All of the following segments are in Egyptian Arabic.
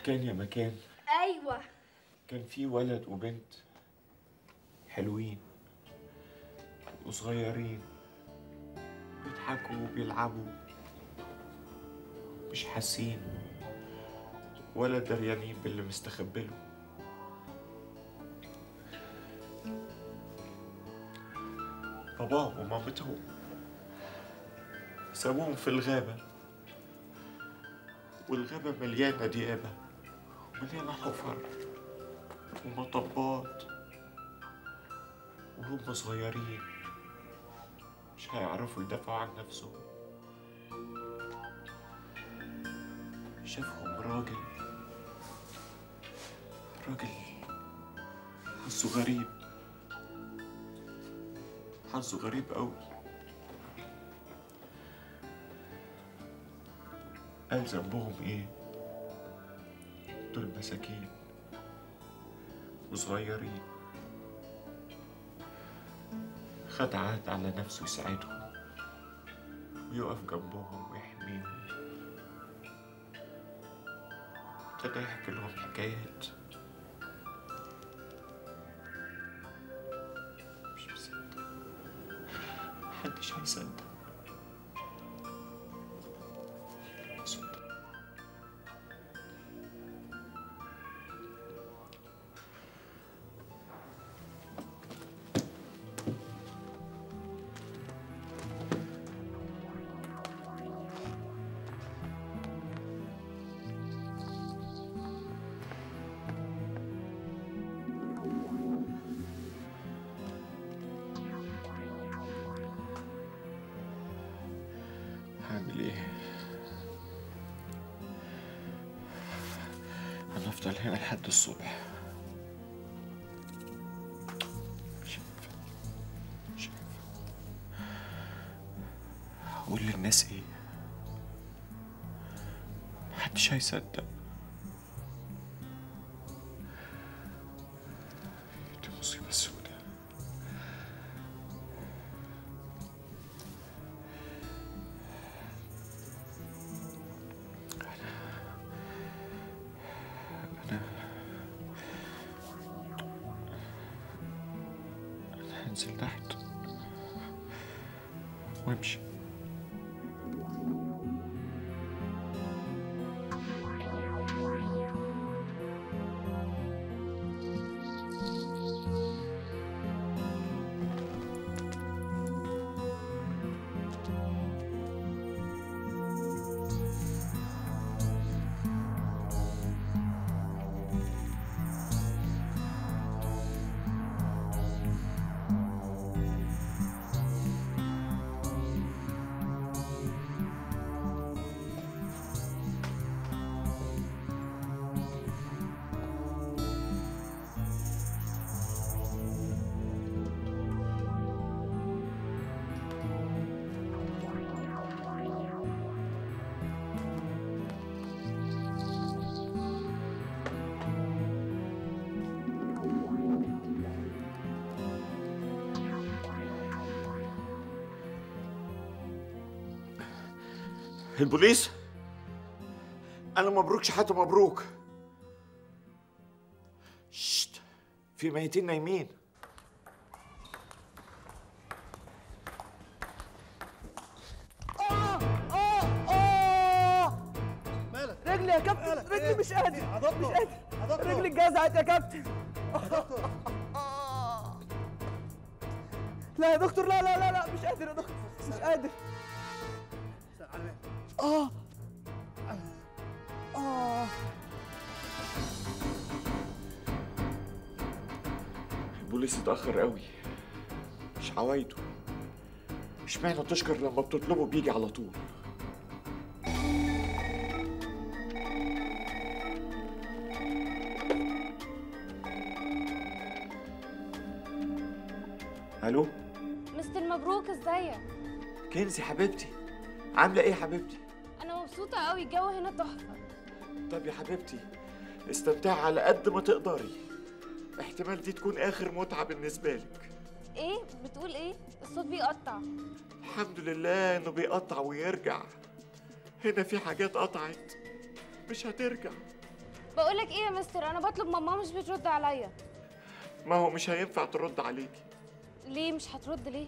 كان يا مكان ايوه كان في ولد وبنت حلوين وصغيرين بيضحكوا وبيلعبوا مش حاسين ولا دريانين باللي مستخبله باباهم ومامتهم سابوهم في الغابة والغابة مليانة ديابة ومليانة حفر ومطبات وهم صغيرين مش هيعرفوا يدافعوا عن نفسهم شافهم راجل راجل حظه غريب حظه غريب أوي قال ذنبهم ايه دول مساكين وصغيرين خد عهد على نفسه يساعدهم ويقف جنبهم ويحميهم ابتدى يحكي لهم حكايات مش مصدق محدش هيصدق صدق. هعمل ايه انا افضل هنا لحد الصبح مش هينفع مش هينفع اقول للناس ايه محدش هيصدق دي مصيبة سودة أنا أنا هنزل تحت وامشي البوليس انا مبروك شحاته مبروك شت في ميتين نايمين مالك رجلي يا كابتن مالك؟ رجلي إيه؟ مش قادر يا دكتور. مش يا قادر دكتور. رجلي اتجزعت يا كابتن يا دكتور لا يا دكتور لا لا لا لا مش قادر يا دكتور مش قادر استنى على مهلك. اه اه البوليس اتأخر قوي مش عوايده اشمعنى تشكر لما بتطلبه بيجي على طول الو مستر مبروك ازيك كنزي حبيبتي عامله ايه يا حبيبتي انا مبسوطه قوي الجو هنا تحفه طب يا حبيبتي استمتعي على قد ما تقدري احتمال دي تكون اخر متعه بالنسبه لك ايه بتقول ايه الصوت بيقطع الحمد لله انه بيقطع ويرجع هنا في حاجات قطعت مش هترجع بقولك ايه يا مستر انا بطلب ماما مش بترد عليا ما هو مش هينفع ترد عليكي ليه مش هترد ليه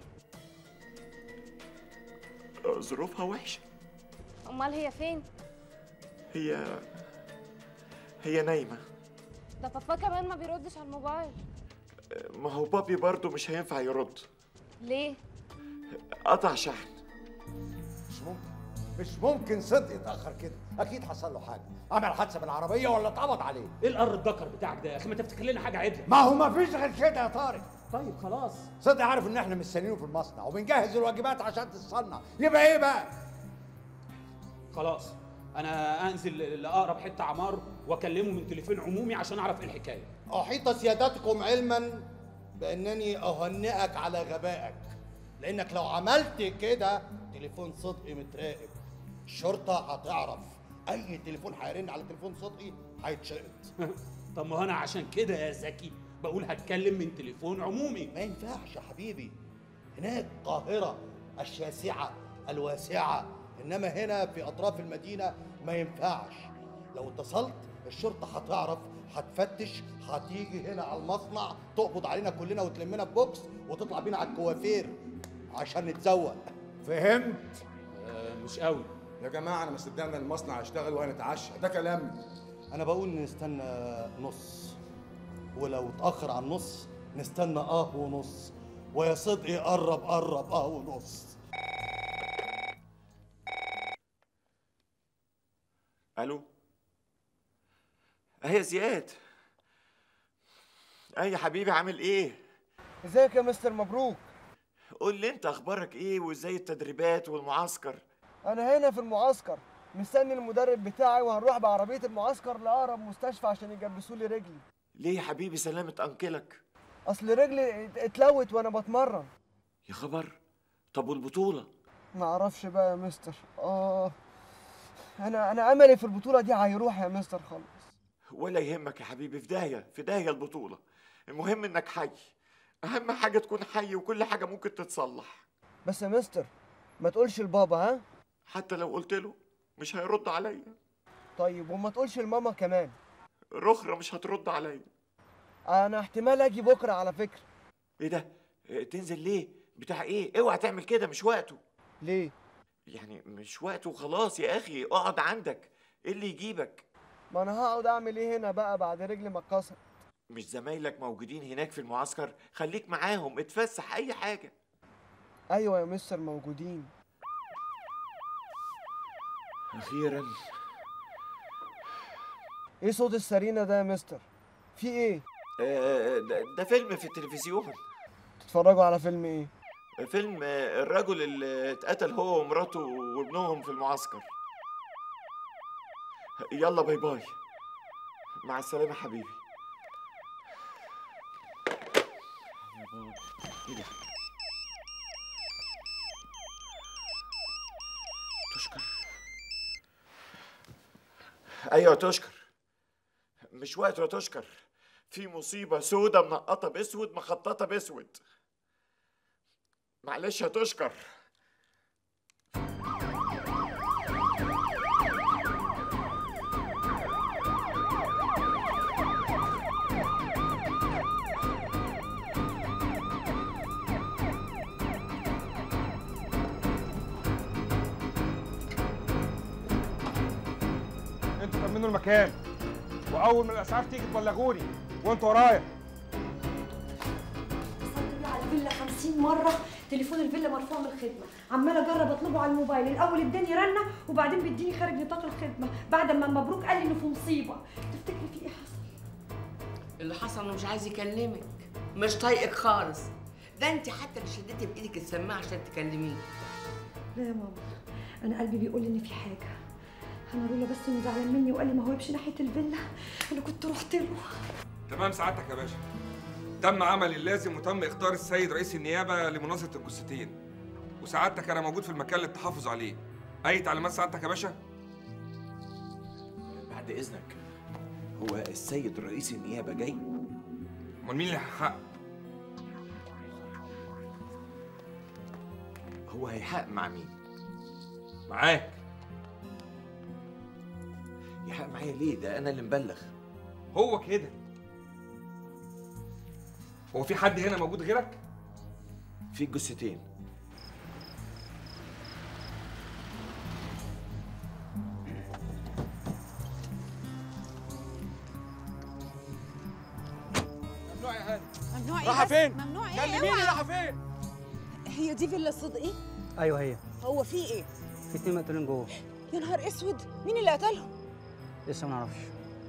آه، ظروفها وحشة امال هي فين هي هي نايمة ده بابا كمان ما بيردش على الموبايل آه، ما هو بابي برضه مش هينفع يرد ليه قطع شحن مش ممكن مش ممكن صدق يتاخر كده اكيد حصل له حاجه عمل حادثه بالعربيه ولا اتقبض عليه ايه القر الدكر بتاعك ده يا اخي ما تفتكر لنا حاجه عدله ما هو ما فيش غير كده يا طارق طيب خلاص صدق عارف ان احنا مستنيينه في المصنع وبنجهز الواجبات عشان تتصنع يبقى ايه بقى خلاص انا انزل لاقرب حته عمار واكلمه من تليفون عمومي عشان اعرف ايه الحكايه أحيط سيادتكم علما بأنني أهنئك على غبائك لأنك لو عملت كده تليفون صدقي متراقب الشرطة هتعرف أي تليفون هيرن على تليفون صدقي هيتشقط طب ما هو انا عشان كده يا زكي بقول هتكلم من تليفون عمومي ما ينفعش يا حبيبي هناك القاهرة الشاسعة الواسعة إنما هنا في أطراف المدينة ما ينفعش لو اتصلت الشرطة هتعرف هتفتش هتيجي هنا على المصنع تقبض علينا كلنا وتلمنا في بوكس وتطلع بينا على الكوافير عشان نتزوق فهمت آه مش قوي يا جماعه انا مصدقنا المصنع يشتغل وهنتعشى ده كلام أنا بقول نستنى نص ولو اتأخر عن نص نستنى آه ونص ويا صدقي قرب قرب آه ونص الو ايه يا زياد اي يا حبيبي عامل ايه ازيك يا مستر مبروك قول لي انت اخبارك ايه وازاي التدريبات والمعسكر انا هنا في المعسكر مستني المدرب بتاعي وهنروح بعربيه المعسكر لاقرب مستشفى عشان يجبسوا لي رجلي ليه يا حبيبي سلامة انكلك اصل رجلي ات- اتلوت وانا بتمرن يا خبر طب والبطولة ما اعرفش بقى يا مستر اه انا انا املي في البطوله دي هيروح يا مستر خالص ولا يهمك يا حبيبي في داهية في داهية البطولة المهم انك حي اهم حاجة تكون حي وكل حاجة ممكن تتصلح بس يا مستر ما تقولش لبابا ها حتى لو قلت له مش هيرد عليا طيب وما تقولش لماما كمان رخرة مش هترد عليا انا احتمال اجي بكره على فكره ايه ده إيه، تنزل ليه بتاع ايه اوعى تعمل كده مش وقته ليه يعني مش وقته خلاص يا اخي اقعد عندك ايه اللي يجيبك ما انا هقعد اعمل ايه هنا بقى بعد رجلي ما اتكسرت مش زمايلك موجودين هناك في المعسكر خليك معاهم اتفسح اي حاجة ايوه يا مستر موجودين اخيرا ايه صوت السرينه ده يا مستر في ايه آه، ده, ده فيلم في التلفزيون تتفرجوا على فيلم ايه فيلم آه، الرجل اللي اتقتل هو ومراته وابنهم في المعسكر يلا باي باي مع السلامة حبيبي يا بابا ايه ده تشكر ايوه تشكر مش وقت يا تشكر في مصيبة سودة منقطة باسود مخططة باسود معلش يا تشكر انتوا طمنوا المكان واول ما الاسعاف تيجي تبلغوني وانتوا ورايا اتصلت بيه على الفيلا 50 مره تليفون الفيلا مرفوع من الخدمه عماله اجرب اطلبه على الموبايل الاول اداني رنه وبعدين بيديني خارج نطاق الخدمه بعد ما مبروك قال لي انه في مصيبه تفتكري في ايه حصل اللي حصل انه مش عايز يكلمك مش طايقك خالص ده انت حتى اللي شدتي بايدك السماعه عشان تكلميه لا يا ماما انا قلبي بيقول لي ان في حاجه انا رولا بس انه زعلان مني وقال لي ما هوبش ناحيه الفيلا انا كنت رحت له تمام سعادتك يا باشا تم عمل اللازم وتم اختار السيد رئيس النيابه لمناصره الجثتين وسعادتك انا موجود في المكان للتحفظ عليه اي تعليمات سعادتك يا باشا بعد اذنك هو السيد رئيس النيابه جاي امال مين اللي هيحقق هو هيحقق مع مين معاك يحقق معايا ليه ده انا اللي مبلغ هو كده هو في حد هنا موجود غيرك في جثتين ممنوع يا هاني ممنوع ايه رايحة بس؟ فين؟ ممنوع ايه كلميني اوعى. رايحة فين؟ هي دي فيلا صدقي ايوه هي هو في ايه في اتنين مقتولين جوه يا نهار اسود مين اللي قتلهم لسه ما نعرفش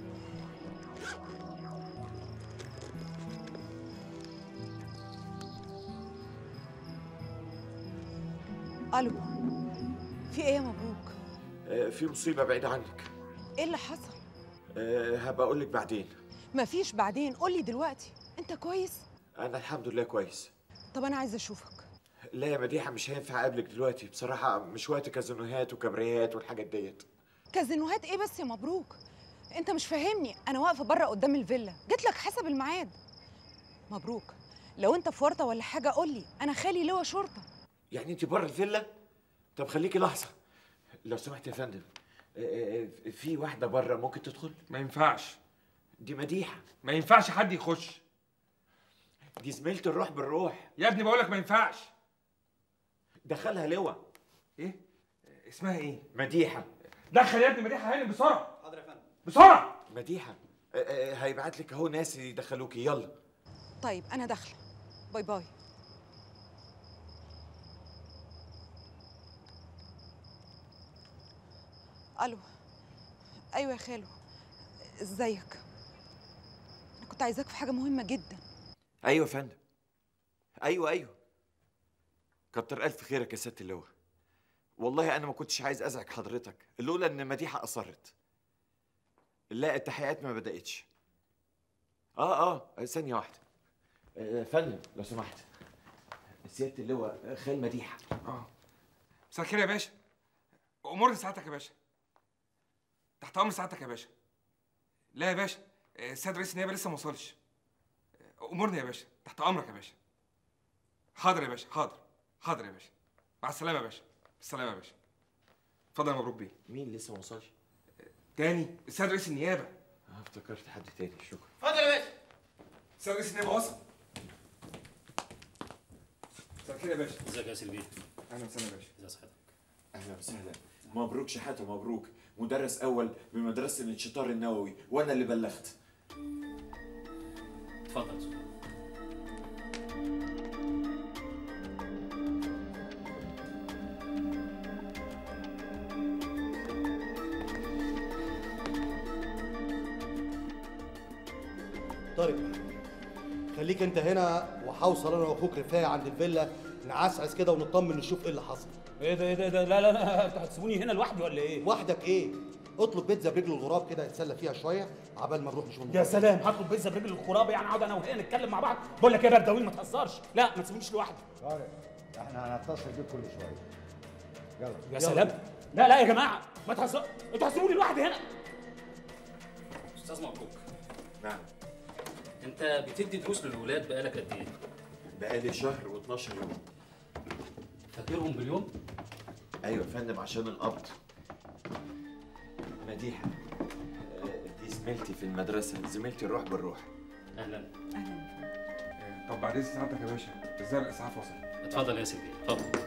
الو في ايه يا مبروك آه، في مصيبه بعيده عنك ايه اللي حصل آه، هبقى اقول لك بعدين مفيش بعدين قولي دلوقتي انت كويس انا الحمد لله كويس طب انا عايزه اشوفك لا يا مديحه مش هينفع اقابلك دلوقتي بصراحه مش وقت كازينوهات وكبريات والحاجات ديت كازينوهات ايه بس يا مبروك انت مش فاهمني انا واقفه بره قدام الفيلا جيت لك حسب الميعاد مبروك لو انت في ورطه ولا حاجه قولي انا خالي لواء شرطه يعني انت بره الفيلا طب خليكي لحظه لو سمحت يا فندم آه، آه، في واحده بره ممكن تدخل ما ينفعش دي مديحه ما ينفعش حد يخش دي زميله الروح بالروح يا ابني بقول لك ما ينفعش دخلها لواء ايه اسمها ايه مديحه دخل يا ابني مديحه هانم بسرعه حاضر يا فندم بسرعه مديحه آه، آه، هيبعت لك اهو ناس يدخلوكي يلا طيب انا داخله باي باي الو ايوه يا خالو ازيك انا كنت عايزاك في حاجه مهمه جدا ايوه يا فندم ايوه ايوه كتر الف خيرك يا سياده اللواء والله انا ما كنتش عايز ازعج حضرتك لولا ان مديحه اصرت لا التحقيقات ما بداتش اه اه ثانيه واحده آه، فندم لو سمحت سياده اللواء خال مديحه اه مساء الخير يا باشا امورني سعادتك يا باشا تحت امر سعادتك يا باشا لا يا باشا آه، السيد رئيس النيابه لسه ما وصلش آه، امورني يا باشا تحت امرك يا باشا حاضر يا باشا حاضر حاضر يا باشا مع السلامه يا باشا بالسلامه يا باشا اتفضل يا مبروك بيه مين لسه ما وصلش تاني السيد رئيس النيابه اه افتكرت حد تاني شكرا اتفضل يا باشا السيد رئيس النيابه وصل مساء الخير يا باشا ازيك يا ياسر بيه اهلا وسهلا يا باشا ازي صحتك اهلا وسهلا مبروك شحاته مبروك مدرس اول بمدرسه الانشطار النووي وانا اللي بلغت اتفضل يا أستاذ. طارق خليك انت هنا وهوصل انا واخوك رفاعي عند الفيلا نعسعس كده ونطمن نشوف ايه اللي حصل ايه ده ايه ده, ده لا لا لا انتوا هتسيبوني هنا لوحدي ولا ايه؟ وحدك ايه اطلب بيتزا برجل الغراب كده يتسلى فيها شويه عبال ما نروح نشوف يا سلام هطلب بيتزا برجل الخرابه يعني اقعد انا وهي نتكلم مع بعض بقول لك ايه يا بردوين ما تهزرش لا ما تسيبونيش لوحدي طارق احنا هنتصل بيك كل شويه يلا يا سلام لا لا يا جماعه ما تهزرش انتوا هتسيبوني لوحدي هنا استاذ مبروك نعم انت بتدي دروس للولاد بقالك قد ايه؟ بقالي شهر و12 يوم فاكرهم باليوم؟ ايوه يا فندم عشان القبض مديحه آه، دي زميلتي في المدرسه زميلتي الروح بالروح اهلا طب بعد اذن سعادتك يا باشا ازاي الاسعاف وصل اتفضل يا ياسر بيه اتفضل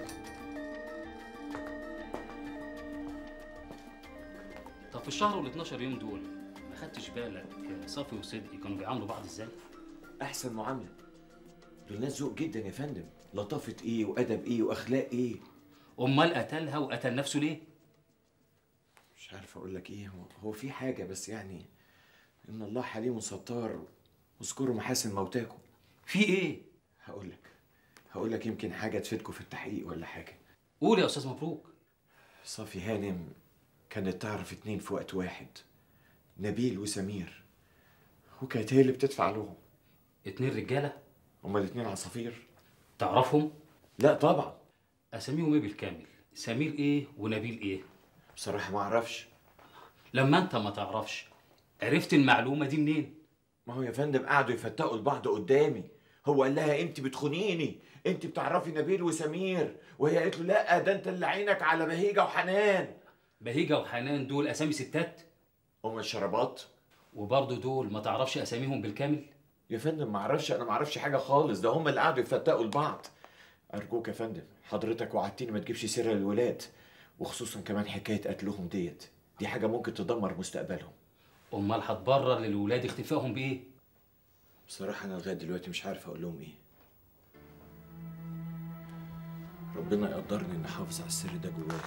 طب في الشهر وال 12 يوم دول ما خدتش بالك صافي وصدقي كانوا بيعاملوا بعض ازاي؟ احسن معامله دول ناس ذوق جدا يا فندم لطافه ايه وادب ايه واخلاق ايه امال قتلها وقتل نفسه ليه؟ مش عارف اقول لك ايه هو, هو في حاجه بس يعني ان الله حليم ستار واذكروا محاسن موتاكم في ايه؟ هقول لك هقول لك يمكن حاجه تفيدكم في التحقيق ولا حاجه قول يا استاذ مبروك صافي هانم كانت تعرف اتنين في وقت واحد نبيل وسمير وكانت هي اللي بتدفع لهم اتنين رجاله؟ هما الاتنين عصافير تعرفهم؟ لا طبعا اساميهم ايه بالكامل؟ سمير ايه ونبيل ايه؟ بصراحه ما اعرفش لما انت ما تعرفش عرفت المعلومه دي منين؟ ما هو يا فندم قعدوا يفتقوا لبعض قدامي هو قال لها انت بتخونيني انت بتعرفي نبيل وسمير وهي قالت له لا ده انت اللي عينك على بهيجه وحنان بهيجه وحنان دول اسامي ستات ام الشربات وبرضه دول ما تعرفش اساميهم بالكامل يا فندم ما اعرفش انا ما اعرفش حاجه خالص ده هم اللي قعدوا يفتقوا لبعض ارجوك يا فندم حضرتك وعدتني ما تجيبش سيره للولاد وخصوصا كمان حكايه قتلهم ديت دي حاجه ممكن تدمر مستقبلهم امال هتبرر للولاد اختفائهم بايه بصراحه انا لغايه دلوقتي مش عارف اقول لهم ايه ربنا يقدرني اني احافظ على السر ده جوايا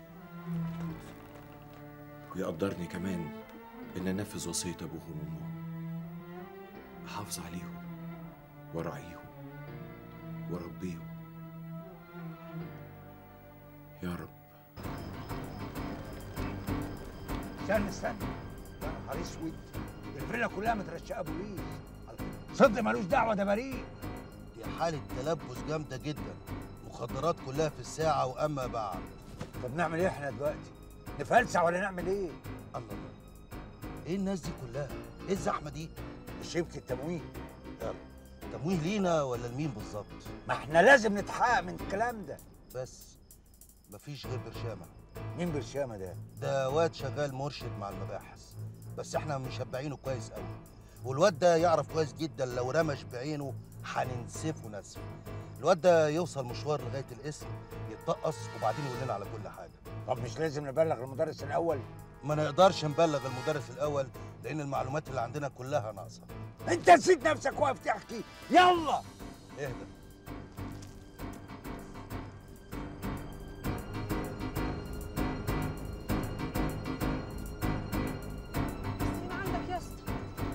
ويقدرني كمان ان انفذ وصيه ابوهم وامهم احافظ عليهم وراعيهم واربيهم يا رب استنى استنى يا نهار اسود الفيلا كلها مترشقه بوليس صدق ملوش دعوه ده بريء دي حالة تلبس جامدة جدا مخدرات كلها في الساعة وأما بعد طب نعمل ايه احنا دلوقتي؟ نفلسع ولا نعمل ايه؟ الله الله ايه الناس دي كلها؟ ايه الزحمة دي؟ شبكة تموين يلا تمويه لينا ولا لمين بالظبط؟ ما احنا لازم نتحقق من الكلام ده بس مفيش غير برشامة مين برشامة ده؟ ده واد شغال مرشد مع المباحث بس احنا مشبعينه كويس قوي والواد ده يعرف كويس جدا لو رمش بعينه هننسفه نسف الواد ده يوصل مشوار لغايه القسم يتطقص وبعدين يقول لنا على كل حاجه طب مش لازم نبلغ المدرس الاول ما نقدرش نبلغ المدرس الاول لان المعلومات اللي عندنا كلها ناقصه انت نسيت نفسك واقف تحكي يلا اهدى من عندك يا اسطى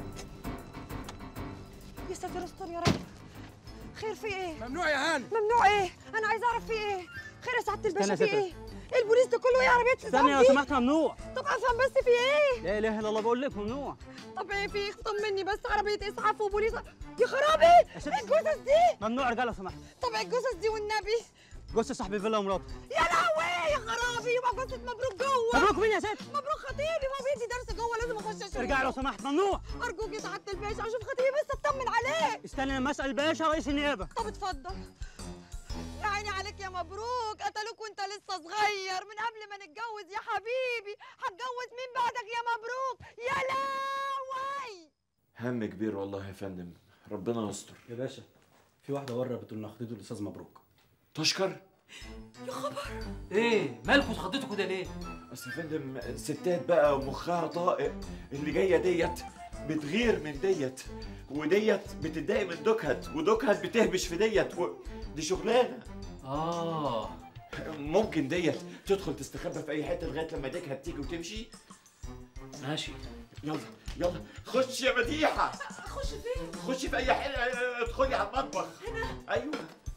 يا ساتر استر يا رب خير في ايه؟ ممنوع يا هاني ممنوع ايه؟ انا عايزه اعرف في ايه؟ خير يا سعاده الباشا استنى في يا ايه؟ ايه البوليس ده كله ايه عربيه استنى لو سمحت ممنوع طب افهم بس في ايه؟ لا اله الا الله بقول لك ممنوع طب ايه في طمني بس عربيه اسعاف وبوليس يا خرابي ايه الجثث دي؟ ممنوع رجاله لو سمحت طب ايه الجثث دي والنبي؟ جثه صاحب الفيلا ومراته يا لهوي يا خرابي يبقى جثه مبروك جوه مبروك مين يا ست؟ مبروك خطيبي ما بيدي درس جوه لازم اخش اشوفه ارجع لو سمحت ممنوع ارجوك يا سعاده الباشا اشوف خطيبي بس اطمن عليه استنى لما اسال باشا رئيس النيابه طب اتفضل يا عيني عليك يا مبروك قتلوك وانت لسه صغير من قبل ما نتجوز يا حبيبي هتجوز مين بعدك يا مبروك يا لهوي هم كبير والله يا فندم ربنا يستر يا باشا في واحده بره بتقول انها خطيبه الاستاذ مبروك تشكر يا خبر ايه مالكوا اتخضيتوا كده ليه اصل يا فندم ستات بقى ومخها طائق اللي جايه ديت بتغير من ديت وديت بتتضايق من دوكهت ودوكهت بتهبش في ديت و... دي شغلانه اه ممكن ديت تدخل تستخبى في اي حته لغايه لما ديكهت تيجي وتمشي ماشي يلا يلا خش يا مديحه اخش فين خشي في اي حته ادخلي على المطبخ هنا ايوه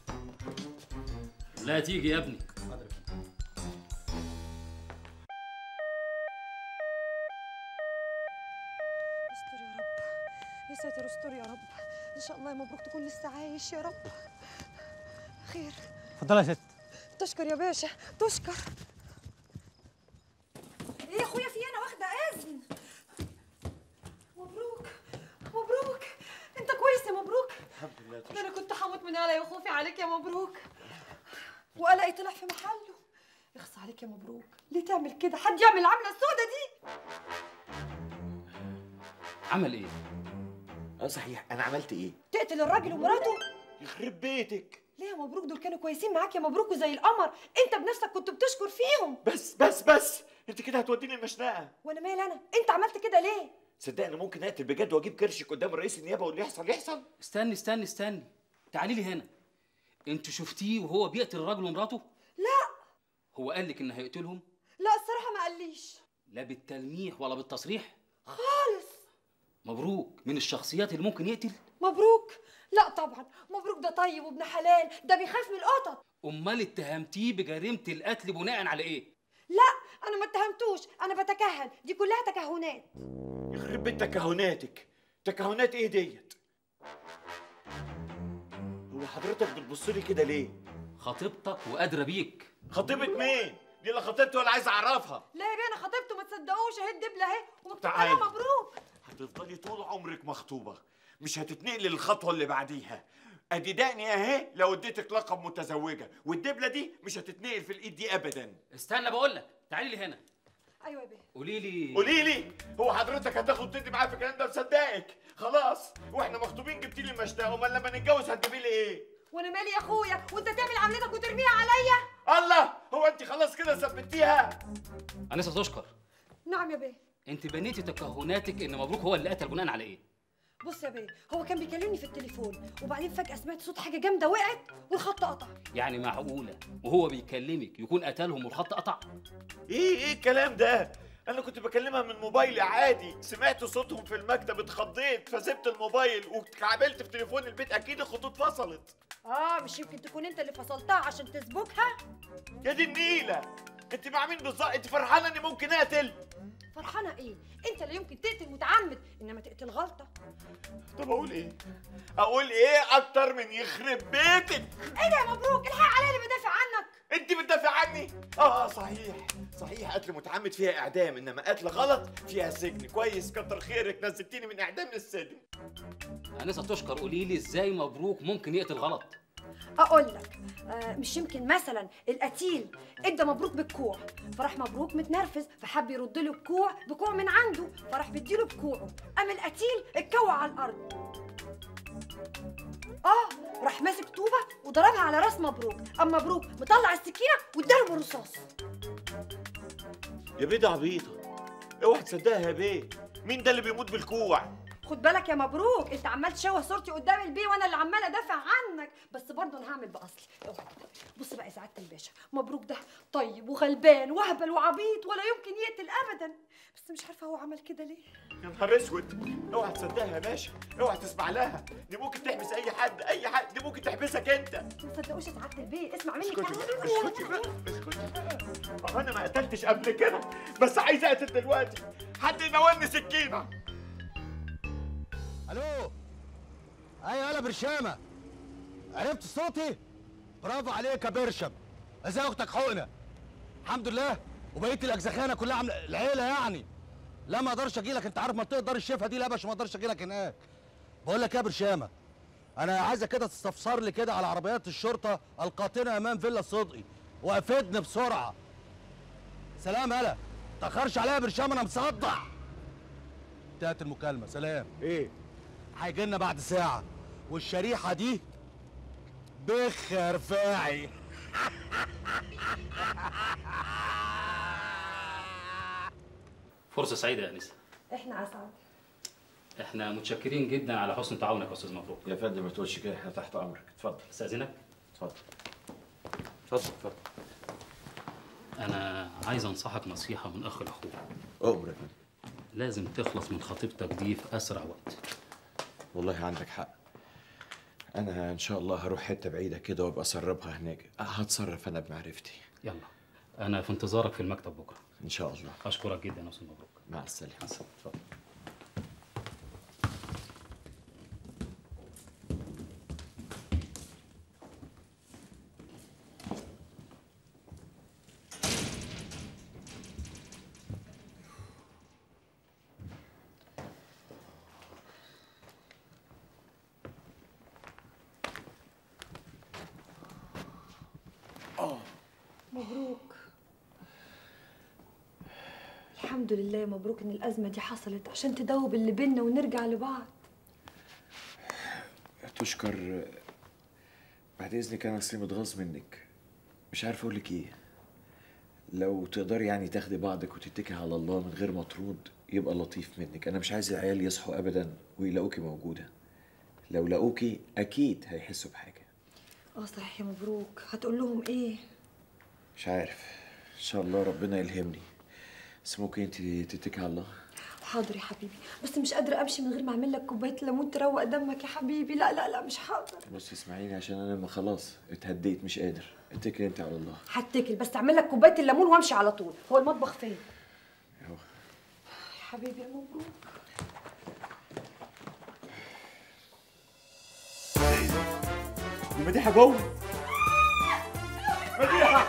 لا تيجي يا ابني استر يا رب يا ساتر استر يا رب ان شاء الله يا مبروك تكون لسه عايش يا رب خير اتفضل يا ست تشكر يا باشا تشكر ايه يا اخويا في انا واخده اذن مبروك مبروك انت كويس يا مبروك الحمد لله ده انا كنت هموت من قلقي وخوفي عليك يا مبروك وقلقي طلع في محله اخص عليك يا مبروك ليه تعمل كده حد يعمل العمله السوداء دي عمل ايه اه صحيح انا عملت ايه تقتل الراجل ومراته يخرب بيتك ليه يا مبروك دول كانوا كويسين معاك يا مبروك وزي القمر انت بنفسك كنت بتشكر فيهم بس بس بس انت كده هتوديني المشنقه وانا مال انا انت عملت كده ليه صدقني ممكن اقتل بجد واجيب كرشك قدام رئيس النيابه واللي يحصل يحصل استني استني استني تعالي لي هنا انت شفتيه وهو بيقتل الراجل ومراته لا هو قال لك ان هيقتلهم لا الصراحه ما قاليش لا بالتلميح ولا بالتصريح خالص مبروك من الشخصيات اللي ممكن يقتل مبروك لا طبعا مبروك ده طيب وابن حلال ده بيخاف من القطط امال اتهمتيه بجريمه القتل بناء على ايه لا انا ما اتهمتوش انا بتكهن دي كلها تكهنات يخرب بيت تكهناتك تكهنات ايه ديت هو حضرتك بتبص لي كده ليه خطيبتك وقادره بيك خطيبه مين دي لا خطيبتي ولا عايز اعرفها لا يا بيه انا خطيبته ما تصدقوش اهي الدبله اهي ومكتوب تعالي. عليها مبروك هتفضلي طول عمرك مخطوبه مش هتتنقلي للخطوه اللي بعديها ادي دقني اهي لو اديتك لقب متزوجه والدبله دي مش هتتنقل في الايد دي ابدا استنى بقول لك تعالي لي هنا ايوه يا بيه قولي لي قولي لي هو حضرتك هتاخد تدي معايا في الكلام ده مصدقك خلاص واحنا مخطوبين جبتي لي المشتاق امال لما نتجوز هتجيبي لي ايه وانا مالي يا اخويا وانت تعمل عملتك وترميها عليا الله هو انت خلاص كده ثبتيها انسه تشكر نعم يا بيه انت بنيتي تكهناتك ان مبروك هو اللي قتل بناء على ايه بص يا بيه هو كان بيكلمني في التليفون وبعدين فجاه سمعت صوت حاجه جامده وقعت والخط قطع يعني معقوله وهو بيكلمك يكون قتلهم والخط قطع ايه ايه الكلام ده انا كنت بكلمها من موبايلي عادي سمعت صوتهم في المكتب اتخضيت فسبت الموبايل واتكعبلت في تليفون البيت اكيد الخطوط فصلت اه مش يمكن تكون انت اللي فصلتها عشان تسبكها يا دي النيله انت مع مين بالظبط انت فرحانه اني ممكن اقتل فرحانه ايه انت لا يمكن تقتل متعمد انما تقتل غلطه طب اقول ايه اقول ايه اكتر من يخرب بيتك ايه ده يا مبروك الحق عليا اللي بدافع عنك انت بتدافع عني اه صحيح صحيح قتل متعمد فيها اعدام انما قتل غلط فيها سجن كويس كتر خيرك نزلتيني من اعدام للسجن انسه تشكر قولي لي ازاي مبروك ممكن يقتل غلط اقول لك آه مش يمكن مثلا القتيل ادى مبروك بالكوع فراح مبروك متنرفز فحب يرد له الكوع بكوع من عنده فراح بيديله بكوعه قام القتيل اتكوع على الارض اه راح ماسك طوبه وضربها على راس مبروك قام مبروك مطلع السكينه واداله بالرصاص يا بيه عبيطه اوعى تصدقها يا بيه مين ده اللي بيموت بالكوع خد بالك يا مبروك انت عمال تشوه صورتي قدام البيه وانا اللي عماله ادافع عنك بس برضه انا هعمل باصلي اوعى. بص بقى يا سعاده الباشا مبروك ده طيب وغلبان وهبل وعبيط ولا يمكن يقتل ابدا بس مش عارفه هو عمل كده ليه يا نهار اسود اوعى تصدقها يا باشا اوعى تسمع لها دي ممكن تحبس اي حد اي حد دي ممكن تحبسك انت ما تصدقوش يا سعاده البيه اسمع مني اسكتي كلام. بقى اسكتي بقى اسكتي بقى أهو انا ما قتلتش قبل كده بس عايز اقتل دلوقتي حد يناولني سكينه الو ايوه يلا برشامه عرفت صوتي برافو عليك يا برشم ازاي اختك حقنه الحمد لله وبقيه الاجزخانه كلها عامله العيله يعني لا ما اقدرش اجي لك انت عارف منطقه دار الشفا دي لا باش ما اقدرش اجي لك هناك بقول لك إيه يا برشامه انا عايزك كده تستفسر لي كده على عربيات الشرطه القاطنه امام فيلا صدقي وافدني بسرعه سلام هلا تاخرش عليا يا برشامه انا مصدع انتهت المكالمه سلام ايه هيجي لنا بعد ساعه والشريحه دي بخ يا رفاعي فرصه سعيده يا انسه احنا اسعد احنا متشكرين جدا على حسن تعاونك يا استاذ مبروك يا فندم ما تقولش كده احنا تحت امرك اتفضل استاذنك اتفضل اتفضل اتفضل انا عايز انصحك نصيحه من اخ لاخوه امر يا فندم لازم تخلص من خطيبتك دي في اسرع وقت والله عندك حق انا ان شاء الله هروح حته بعيده كده وابقى اسربها هناك هتصرف انا بمعرفتي يلا انا في انتظارك في المكتب بكره ان شاء الله اشكرك جدا يا استاذ مبروك مع السلامه اتفضل مبروك الحمد لله مبروك ان الازمه دي حصلت عشان تدوب اللي بينا ونرجع لبعض تشكر بعد اذنك انا اصلي متغاظ منك مش عارف اقول لك ايه لو تقدري يعني تاخدي بعضك وتتكي على الله من غير مطرود يبقى لطيف منك انا مش عايز العيال يصحوا ابدا ويلاقوكي موجوده لو لاقوكي اكيد هيحسوا بحاجه اه صحيح يا مبروك هتقول لهم ايه مش عارف ان شاء الله ربنا يلهمني بس ممكن انت تتكي على الله حاضر يا حبيبي بس مش قادره امشي من غير ما اعمل لك كوبايه ليمون تروق دمك يا حبيبي لا لا لا مش هقدر بصي اسمعيني عشان انا ما خلاص اتهديت مش قادر اتكلي انت على الله هتكل بس اعمل لك كوبايه الليمون وامشي على طول هو المطبخ فين اهو يا حبيبي يا مبروك دي مديحه جوه مديحه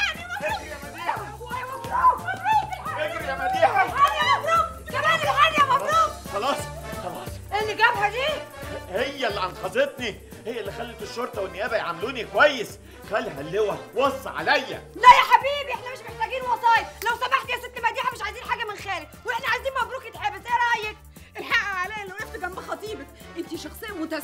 اجري يا مديحه يا مبروك كمان الحاجة يا مبروك خلاص خلاص ايه اللي جابها دي هي اللي انقذتني هي اللي خلت الشرطه والنيابه يعاملوني كويس خلها اللواء وص عليا لا يا حبيبي احنا مش محتاجين وصاية لو سمحت يا ست مديحة مش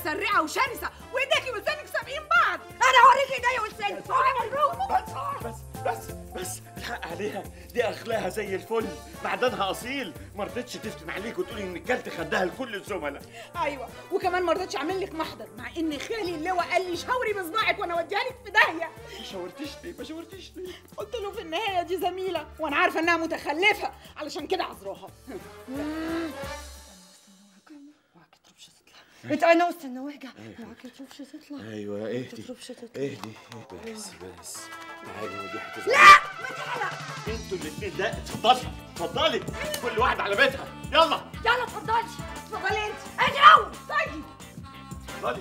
متسرعه وشرسه وايديكي وسنك سابقين بعض انا اوريكي ايديا وسنك بس بس بس الحق عليها دي اخلاقها زي الفل معدنها اصيل ما رضتش تفتن عليك وتقولي ان كلت خدها لكل الزملاء ايوه وكمان ما رضيتش اعمل لك محضر مع ان خالي اللواء قال لي شاوري بصباعك وانا اوديها لك في داهيه ما شاورتيش ليه ما شاورتيش ليه قلت له في النهايه دي زميله وانا عارفه انها متخلفه علشان كده عذراها انت انا واستنى وارجع معاك تروحش تطلع ايوه ما اهدي تروحش تطلع اهدي بس بس تعالي ودي هتزعل لا انتوا الاثنين لا اتفضلي اتفضلي كل واحد على بيتها يلا يلا اتفضلي اتفضلي انت اجي الاول طيب اتفضلي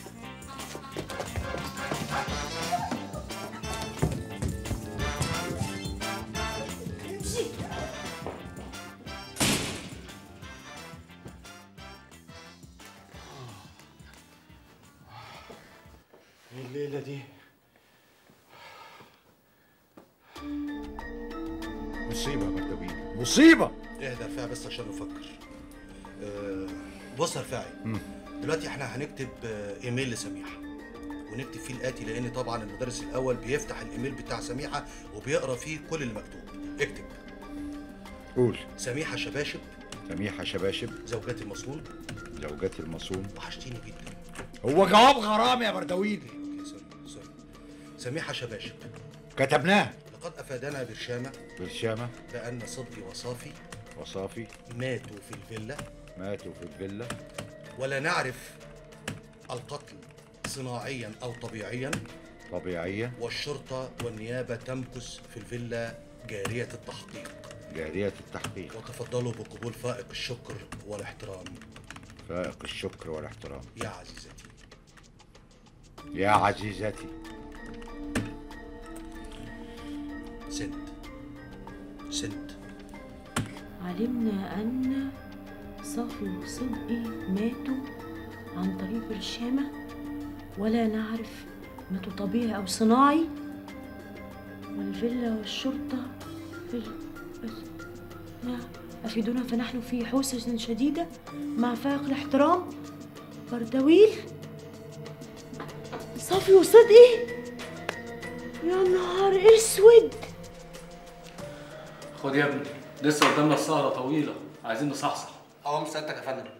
امشي ايه الليله دي مصيبه يا بردويل مصيبه اهدى رفاعي بس عشان نفكر آه، بص يا رفاعي دلوقتي احنا هنكتب آه، ايميل لسميحه ونكتب فيه الاتي لان طبعا المدرس الاول بيفتح الايميل بتاع سميحه وبيقرا فيه كل اللي مكتوب اكتب قول سميحه شباشب سميحه شباشب زوجتي المصون زوجتي المصون وحشتيني جدا هو جواب غرام يا بردويل اوكي سوري سوري سميحه شباشب كتبناه لقد افادنا برشامه برشامه بان صدقي وصافي وصافي ماتوا في الفيلا ماتوا في الفيلا ولا نعرف القتل صناعيا او طبيعيا طبيعيه والشرطه والنيابه تمكث في الفيلا جاريه التحقيق جاريه التحقيق وتفضلوا بقبول فائق الشكر والاحترام فائق الشكر والاحترام يا عزيزتي يا عزيزتي سنت سنت علمنا أن صافي وصدقي ماتوا عن طريق برشامة ولا نعرف ماتوا طبيعي أو صناعي والفيلا والشرطة في ال... بس ما أفيدونا فنحن في حوسة شديدة مع فائق الاحترام بردويل صافي وصدقي يا نهار اسود خد يا ابني لسه قدامنا السهرة طويلة عايزين نصحصح اه سيادتك يا فندم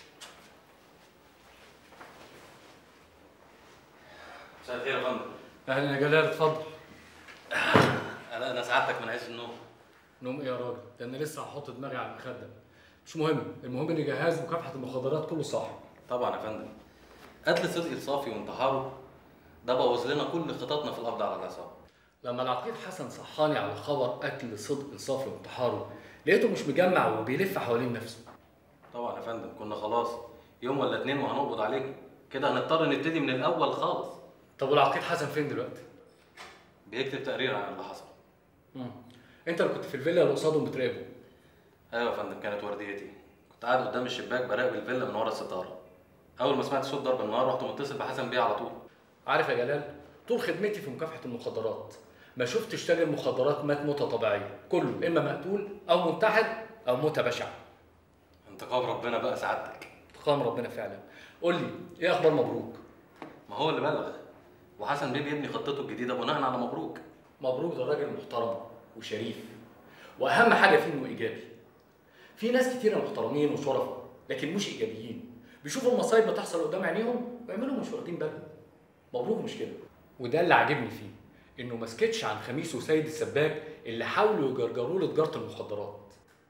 مساء الخير يا فندم اهلا يا جلال اتفضل انا انا سعادتك من عز النوم نوم ايه يا راجل؟ ده انا لسه هحط دماغي على المخده مش مهم المهم ان جهاز مكافحه المخدرات كله صح طبعا يا فندم قتل صدقي الصافي وانتحاره ده بوظ لنا كل خططنا في القبض على العصابه لما العقيد حسن صحاني على خبر قتل صدق صافي وانتحاره لقيته مش مجمع وبيلف حوالين نفسه طبعا يا فندم كنا خلاص يوم ولا اتنين وهنقبض عليكم كده هنضطر نبتدي من الاول خالص طب والعقيد حسن فين دلوقتي؟ بيكتب تقرير عن اللي حصل مم. انت اللي كنت في الفيلا اللي قصادهم بتراقبه ايوه يا فندم كانت ورديتي كنت قاعد قدام الشباك براقب الفيلا من ورا الستاره اول ما سمعت صوت ضرب النار رحت متصل بحسن بيه على طول عارف يا جلال طول خدمتي في مكافحه المخدرات ما شفتش تاجر مخدرات مات موته طبيعيه كله اما مقتول او منتحر او موته بشعه انتقام ربنا بقى سعادتك انتقام ربنا فعلا قول لي ايه اخبار مبروك ما هو اللي بلغ وحسن بيه بيبني خطته الجديده بناء على مبروك مبروك ده راجل محترم وشريف واهم حاجه فيه انه ايجابي في ناس كتيره محترمين وشرفاء لكن مش ايجابيين بيشوفوا المصايب بتحصل قدام عينيهم ويعملوا مش واخدين بالهم مبروك مش كده وده اللي عاجبني فيه انه ما سكتش عن خميس وسيد السباك اللي حاولوا يجرجروه لتجاره المخدرات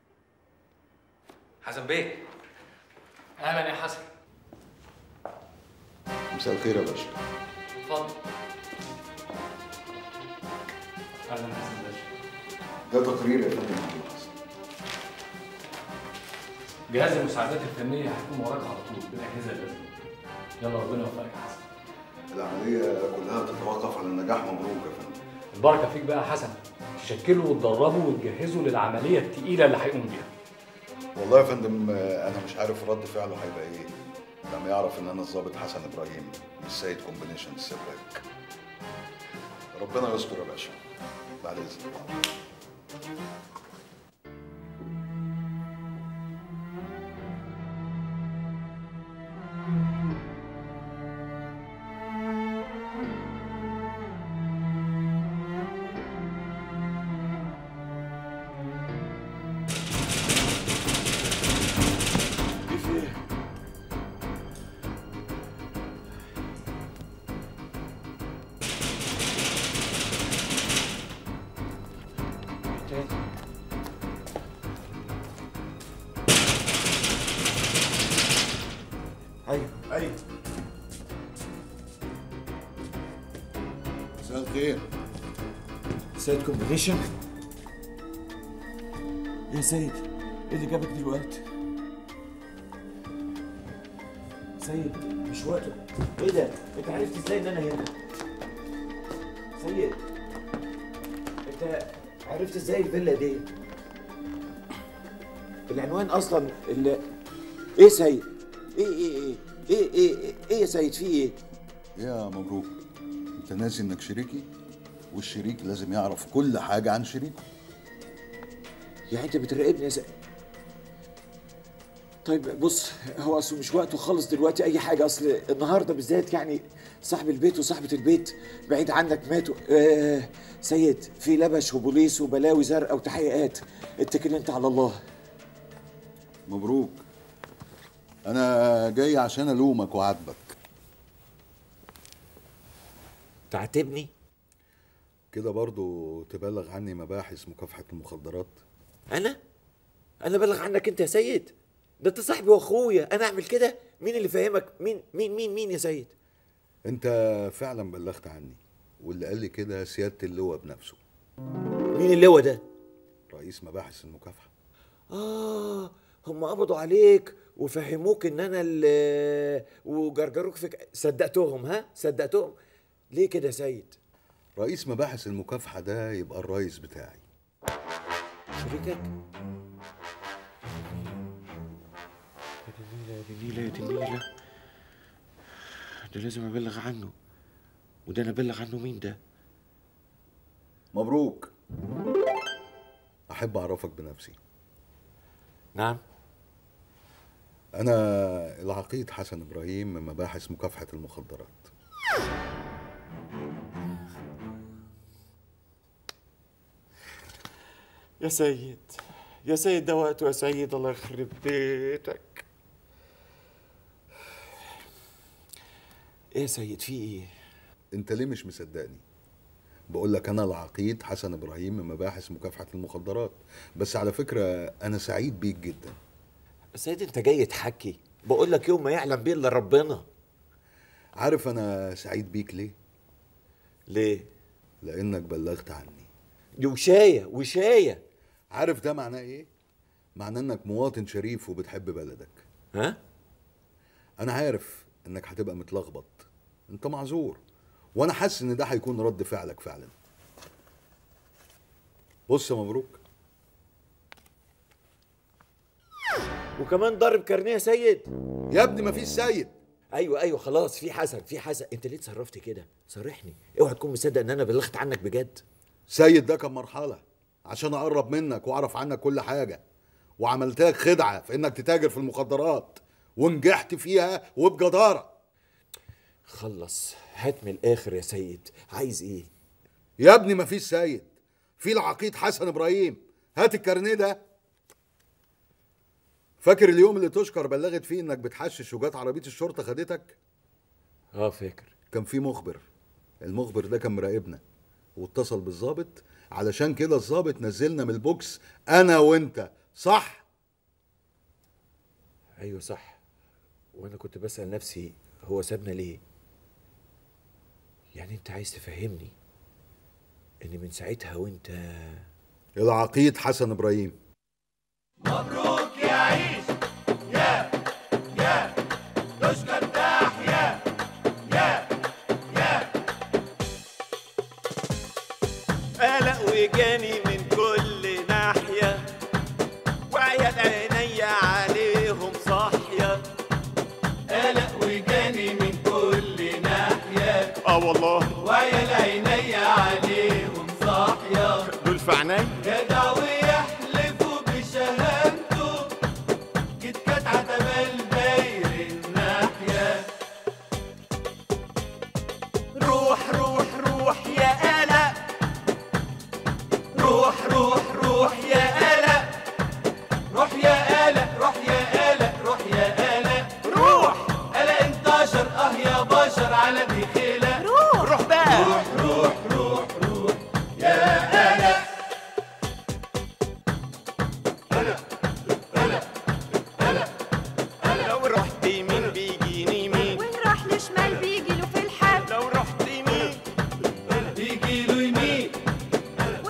حسن بيه اهلا يا حسن مساء الخير يا باشا اتفضل اهلا يا حسن باشا ده تقرير يا فندم عن اللي حصل. جهاز المساعدات الفنيه هيكون وراك على طول بالاجهزه اللازمه يلا ربنا يوفقك يا حسن العملية كلها تتوقف على النجاح مبروك يا فندم البركه فيك بقى يا حسن تشكلوا وتدربوا وتجهزوا للعمليه التقيله اللي هيقوم بيها والله يا فندم آه، أنا مش عارف رد فعله هيبقى إيه لما يعرف إن أنا الضابط حسن إبراهيم مش سيد كومبينيشن السباك ربنا يستر يا باشا بعد إذنك سيد كومبينيشن يا سيد ايه اللي جابك دلوقتي سيد مش وقته ايه ده انت عرفت ازاي ان انا هنا سيد انت عرفت ازاي الفيلا دي العنوان اصلا اللي ايه سيد ايه ايه ايه ايه ايه ايه, إيه يا سيد في ايه يا مبروك انت ناسي انك شريكي والشريك لازم يعرف كل حاجه عن شريكه يعني انت بتراقبني يا سيد طيب بص هو اصله مش وقته خالص دلوقتي اي حاجه اصل النهارده بالذات يعني صاحب البيت وصاحبه البيت بعيد عنك ماتوا آه سيد في لبش وبوليس وبلاوي زرقاء وتحقيقات اتكل انت على الله مبروك انا جاي عشان الومك وعاتبك تعاتبني كده برضو تبلغ عني مباحث مكافحه المخدرات انا انا بلغ عنك انت يا سيد ده انت صاحبي واخويا انا اعمل كده مين اللي فاهمك مين مين مين مين يا سيد انت فعلا بلغت عني واللي قال لي كده سياده اللواء بنفسه مين اللواء ده رئيس مباحث المكافحه اه هم قبضوا عليك وفهموك ان انا اللي وجرجروك فيك صدقتهم ها صدقتهم ليه كده يا سيد رئيس مباحث المكافحه ده يبقى الرئيس بتاعي شريكك يا دي نيلة يا دي نيلة ده لازم ابلغ عنه وده انا ابلغ عنه مين ده مبروك احب اعرفك بنفسي نعم انا العقيد حسن ابراهيم من مباحث مكافحه المخدرات يا سيد يا سيد ده وقته يا سيد الله يخرب بيتك ايه يا سيد في ايه انت ليه مش مصدقني بقول لك انا العقيد حسن ابراهيم من مباحث مكافحه المخدرات بس على فكره انا سعيد بيك جدا سيد انت جاي تحكي بقول لك يوم ما يعلم بيه الا ربنا عارف انا سعيد بيك ليه ليه لانك بلغت عني دي وشايه وشايه عارف ده معناه ايه معناه انك مواطن شريف وبتحب بلدك ها انا عارف انك هتبقى متلخبط انت معذور وانا حاسس ان ده هيكون رد فعلك فعلا بص يا مبروك وكمان ضارب كارنيه يا سيد يا ابني مفيش سيد ايوه ايوه خلاص في حسن في حسن انت ليه اتصرفت كده صرحني اوعى تكون مصدق ان انا بلغت عنك بجد سيد ده كان مرحله عشان اقرب منك واعرف عنك كل حاجه وعملت لك خدعه في انك تتاجر في المخدرات ونجحت فيها وبجداره خلص هات من الاخر يا سيد عايز ايه يا ابني مفيش سيد في العقيد حسن ابراهيم هات الكارنيه ده فاكر اليوم اللي تشكر بلغت فيه انك بتحشش وجات عربيه الشرطه خدتك اه فاكر كان في مخبر المخبر ده كان مراقبنا واتصل بالظابط علشان كده الظابط نزلنا من البوكس انا وانت صح ايوه صح وانا كنت بسال نفسي هو سابنا ليه يعني انت عايز تفهمني ان من ساعتها وانت العقيد حسن ابراهيم مبروك يا عيش يا يا تشكر تحيا يا يا قلق وجاني من كل ناحية وعيال عينيا عليهم صاحية قلق وجاني من كل ناحية اه والله وعيال عينيا عليهم صاحية دول في عيني جدع ويحلفوا بشهادته كت كات عتبال داير الناحية روح روح روح يا قلق روح روح روح يا قلق روح يا قلق روح يا قلق روح يا قلق روح قلق انتشر اه يا بشر على دي خيلة روح روح بقى روح روح روح روح يا قلق لو رحت يمين بيجيني يمين وين راح لشمال بيجي له في الحال لو رحت يمين بيجي له يمين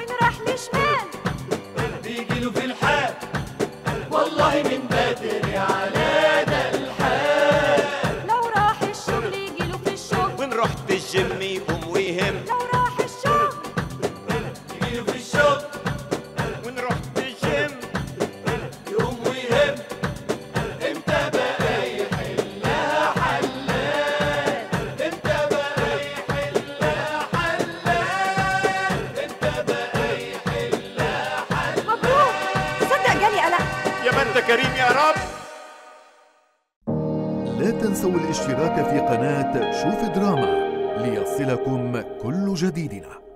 الحال والله من بدري على ده الحال لو راح الشغل يجيله في الشغل وان رحت الجيم يقوم ويهم لو راح الشغل يجيله في الشغل وان رحت الجيم يقوم ويهم امتى بقى يحلها حلال امتى بقى يحلها حلال امتى بقى يحلها حلال مبروك تصدق جالي قلق يا ما انت كريم يا رب لا تنسوا الاشتراك في قناة شوف دراما ليصلكم كل جديدنا